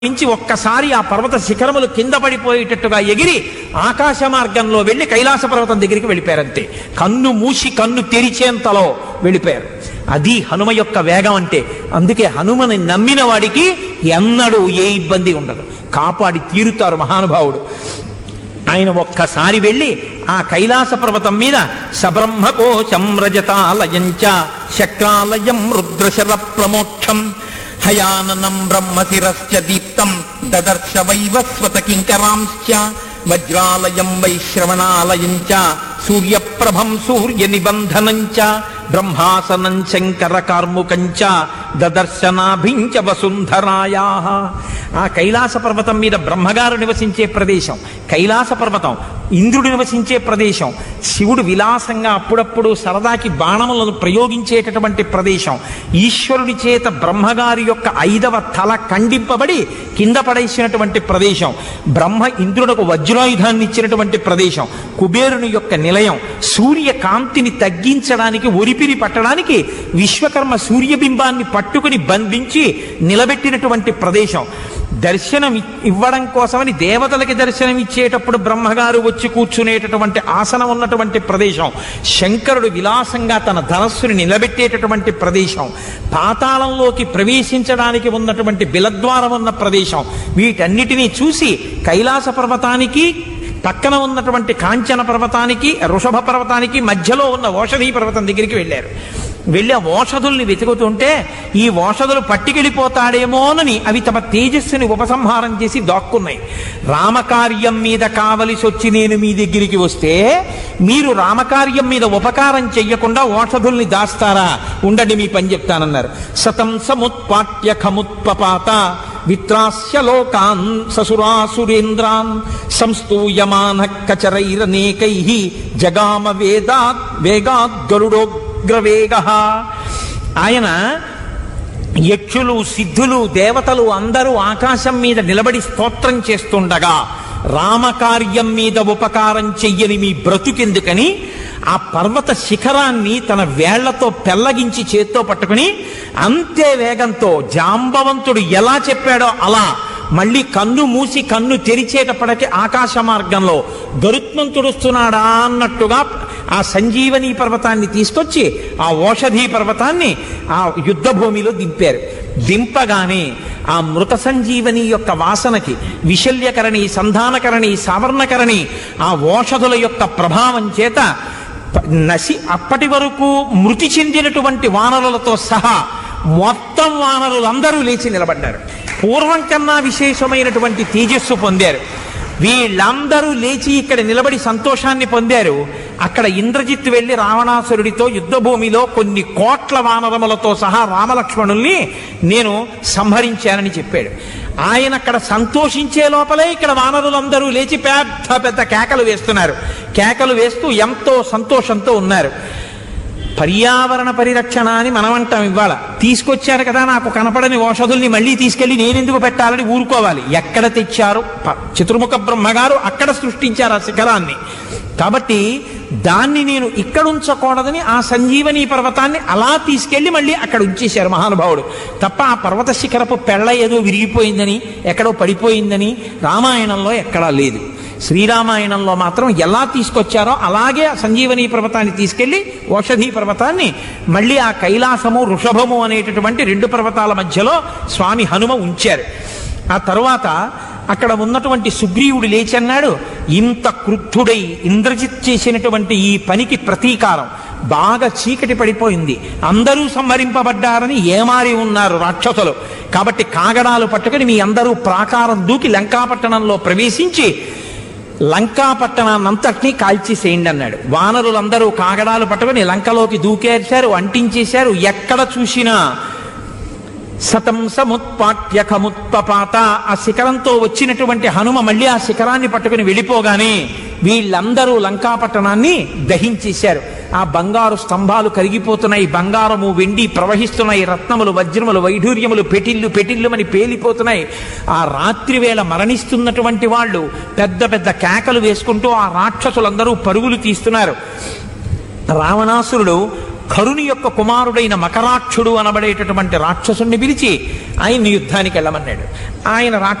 నుంచి ఒక్కసారి ఆ పర్వత శిఖరములు కింద పడిపోయేటట్టుగా ఎగిరి ఆకాశ మార్గంలో వెళ్లి కైలాస పర్వతం దగ్గరికి వెళ్ళిపోయారంతే కన్ను మూసి కన్ను తెరిచేంతలో వెళ్ళిపోయారు అది హనుమ యొక్క వేగం అంటే అందుకే హనుమని నమ్మిన వాడికి ఎన్నడూ ఏ ఇబ్బంది ఉండదు కాపాడి తీరుతారు మహానుభావుడు ఆయన ఒక్కసారి వెళ్ళి ఆ కైలాస పర్వతం మీద సబ్రహ్మకోశం రజతాలయంచ శక్రాలయం రుద్రశర ప్రమోక్షం హయాననం బ్రహ్మశిరశ్చ దీప్తం దదర్శ వైవస్వత కింకరాంశ్చ వజ్రాలయం వైశ్రవణాలయం చ సూర్యప్రభం సూర్య నిబంధనం చ బ్రహ్మాసనం శంకర కార్ముకం చ దదర్శనాభించ వసుంధరాయా ఆ కైలాస పర్వతం మీద బ్రహ్మగారు నివసించే ప్రదేశం కైలాస పర్వతం ఇంద్రుడు నివసించే ప్రదేశం శివుడు విలాసంగా అప్పుడప్పుడు సరదాకి బాణములను ప్రయోగించేటటువంటి ప్రదేశం ఈశ్వరుడి చేత బ్రహ్మగారి యొక్క ఐదవ తల ఖండింపబడి కింద పడేసినటువంటి ప్రదేశం బ్రహ్మ ఇంద్రునకు వజ్రాయుధాన్ని ఇచ్చినటువంటి ప్రదేశం కుబేరుని యొక్క నిలయం సూర్యకాంతిని తగ్గించడానికి ఒరిపిరి పట్టడానికి విశ్వకర్మ సూర్యబింబాన్ని పట్టుకుని బంధించి నిలబెట్టినటువంటి ప్రదేశం దర్శనం ఇ- ఇవ్వడం కోసమని దేవతలకి దర్శనం ఇచ్చేటప్పుడు బ్రహ్మగారు వచ్చి కూర్చునేటటువంటి ఆసనం ఉన్నటువంటి ప్రదేశం శంకరుడు విలాసంగా తన ధనస్సుని నిలబెట్టేటటువంటి ప్రదేశం పాతాళంలోకి ప్రవేశించడానికి ఉన్నటువంటి బిలద్వారం ఉన్న ప్రదేశం వీటన్నిటినీ చూసి కైలాస పర్వతానికి పక్కన ఉన్నటువంటి కాంచన పర్వతానికి వృషభ పర్వతానికి మధ్యలో ఉన్న ఓషధీ పర్వతం దగ్గరికి వెళ్ళారు వెళ్ళి ఆ ఓషధుల్ని వెతుకుతుంటే ఈ ఓషధులు పట్టుకెళ్ళిపోతాడేమోనని అవి తమ తేజస్సుని ఉపసంహారం చేసి దాక్కున్నాయి రామకార్యం మీద కావలసి వచ్చి నేను మీ దగ్గరికి వస్తే మీరు రామకార్యం మీద ఉపకారం చెయ్యకుండా ఓషధుల్ని దాస్తారా ఉండండి మీ పని చెప్తానన్నారు సతం సముత్పాట్య ఖముత్పపాత విత్రాస్య లోకాన్ ససురాసురేంద్రాన్ సంస్తూయమాన కచరైరనేకై జగామ వేదాత్ వేగాద్ గరుడోగ్రవేగ ఆయన యక్షులు సిద్ధులు దేవతలు అందరూ ఆకాశం మీద నిలబడి స్తోత్రం చేస్తుండగా రామకార్యం మీద ఉపకారం చెయ్యని మీ బ్రతుకెందుకని ఆ పర్వత శిఖరాన్ని తన వేళ్లతో పెల్లగించి చేత్తో పట్టుకుని అంతే వేగంతో జాంబవంతుడు ఎలా చెప్పాడో అలా మళ్ళీ కన్ను మూసి కన్ను తెరిచేటప్పటికి ఆకాశ మార్గంలో గరుత్మంతుడుస్తున్నాడా అన్నట్టుగా ఆ సంజీవని పర్వతాన్ని తీసుకొచ్చి ఆ ఓషధీ పర్వతాన్ని ఆ యుద్ధ భూమిలో దింపారు దింపగానే ఆ మృత సంజీవని యొక్క వాసనకి విశల్యకరణి సంధానకరణి సావర్ణకరణి ఆ ఓషధుల యొక్క ప్రభావం చేత ప- నసి అప్పటి వరకు మృతి చెందినటువంటి వానరులతో సహా మొత్తం వానరులందరూ లేచి నిలబడ్డారు పూర్వం కన్నా విశేషమైనటువంటి తేజస్సు పొందారు వీళ్ళందరూ లేచి ఇక్కడ నిలబడి సంతోషాన్ని పొందారు అక్కడ ఇంద్రజిత్ వెళ్లి రావణాసురుడితో యుద్ధ భూమిలో కొన్ని కోట్ల వానరములతో సహా రామలక్ష్మణుల్ని నేను సంహరించానని చెప్పాడు ఆయన అక్కడ సంతోషించే లోపలే ఇక్కడ వానరులందరూ లేచి పెద్ద పెద్ద కేకలు వేస్తున్నారు కేకలు వేస్తూ ఎంతో సంతోషంతో ఉన్నారు పర్యావరణ పరిరక్షణ అని మనం అంటాం ఇవాళ తీసుకొచ్చారు కదా నాకు కనపడని ఔషధుల్ని మళ్ళీ తీసుకెళ్లి నేనెందుకు పెట్టాలని ఊరుకోవాలి ఎక్కడ తెచ్చారు ప- చతుర్ముఖ బ్రహ్మగారు అక్కడ సృష్టించారు ఆ శిఖరాన్ని కాబట్టి దాన్ని నేను ఇక్కడ ఉంచకూడదని ఆ సంజీవని పర్వతాన్ని అలా తీసుకెళ్లి మళ్ళీ అక్కడ ఉంచేశారు మహానుభావుడు తప్ప ఆ పర్వత శిఖరపు పెళ్ళ ఏదో విరిగిపోయిందని ఎక్కడో పడిపోయిందని రామాయణంలో ఎక్కడా లేదు శ్రీరామాయణంలో మాత్రం ఎలా తీసుకొచ్చారో అలాగే ఆ సంజీవని పర్వతాన్ని తీసుకెళ్లి ఓషధీ పర్వతాన్ని మళ్ళీ ఆ కైలాసము వృషభము అనేటటువంటి రెండు పర్వతాల మధ్యలో స్వామి హనుమ ఉంచారు ఆ తరువాత అక్కడ ఉన్నటువంటి సుగ్రీవుడు లేచి అన్నాడు ఇంత క్రుద్ధుడై ఇంద్రజిత్ చేసినటువంటి ఈ పనికి ప్రతీకారం బాగా చీకటి పడిపోయింది అందరూ సంహరింపబడ్డారని ఏమారి ఉన్నారు రాక్షసులు కాబట్టి కాగడాలు పట్టుకుని మీ అందరూ ప్రాకారం దూకి లంకాపట్టణంలో ప్రవేశించి లంకాపట్టణాన్నంతటినీ కాల్చేసేయండి అన్నాడు వానరులందరూ కాగడాలు పట్టుకుని లంకలోకి దూకేశారు అంటించేశారు ఎక్కడ చూసినా సతం సముత్పాట్య ఖముత్పపాత ఆ శిఖరంతో వచ్చినటువంటి హనుమ మళ్ళీ ఆ శిఖరాన్ని పట్టుకుని వెళ్ళిపోగానే వీళ్ళందరూ లంకాపట్టణాన్ని దహించేశారు ఆ బంగారు స్తంభాలు కరిగిపోతున్నాయి బంగారము వెండి ప్రవహిస్తున్నాయి రత్నములు వజ్రములు వైఢూర్యములు పెటిల్లు పెటిల్లుమని పేలిపోతున్నాయి ఆ రాత్రి వేళ మరణిస్తున్నటువంటి వాళ్ళు పెద్ద పెద్ద కేకలు వేసుకుంటూ ఆ రాక్షసులందరూ పరుగులు తీస్తున్నారు రావణాసురుడు కరుని యొక్క కుమారుడైన మకరాక్షుడు అనబడేటటువంటి రాక్షసుణ్ణి పిలిచి ఆయన్ని యుద్ధానికి వెళ్ళమన్నాడు ఆయన రా